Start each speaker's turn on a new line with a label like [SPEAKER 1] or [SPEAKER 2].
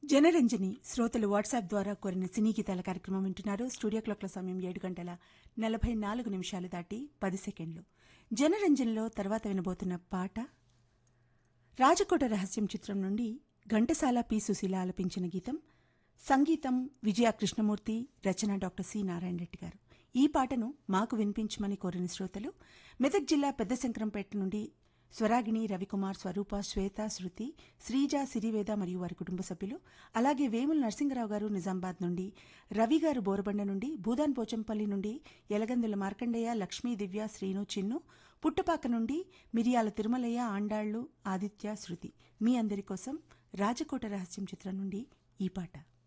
[SPEAKER 1] జనరంజని శ్రోతలు వాట్సాప్ ద్వారా కోరిన సినీ గీతాల కార్యక్రమం వింటున్నారు స్టూడియో క్లాక్ల సమయం ఏడు గంటల నలభై నాలుగు నిమిషాలు దాటి పది సెకండ్లు జనరంజన్లో తర్వాత వినబోతున్న పాట రాజకోట రహస్యం చిత్రం నుండి ఘంటసాల పి సుశీల ఆలపించిన గీతం సంగీతం విజయ కృష్ణమూర్తి రచన డాక్టర్ సి నారాయణ రెడ్డి గారు ఈ పాటను మాకు వినిపించమని కోరిన శ్రోతలు మెదక్ జిల్లా పెద్ద శంకరంపేట నుండి స్వరాగిణి రవికుమార్ స్వరూప శ్వేత శృతి శ్రీజ సిరివేద మరియు వారి కుటుంబ సభ్యులు అలాగే వేముల నరసింహరావు గారు నిజామాబాద్ నుండి రవి గారు బోరబండ నుండి భూదాన్ పోచంపల్లి నుండి యలగందుల మార్కండేయ లక్ష్మీ దివ్య శ్రీను చిన్ను పుట్టపాక నుండి మిరియాల తిరుమలయ్య ఆండాళ్లు ఆదిత్య శృతి మీ అందరి కోసం రాజకోట రహస్యం చిత్రం నుండి ఈ పాట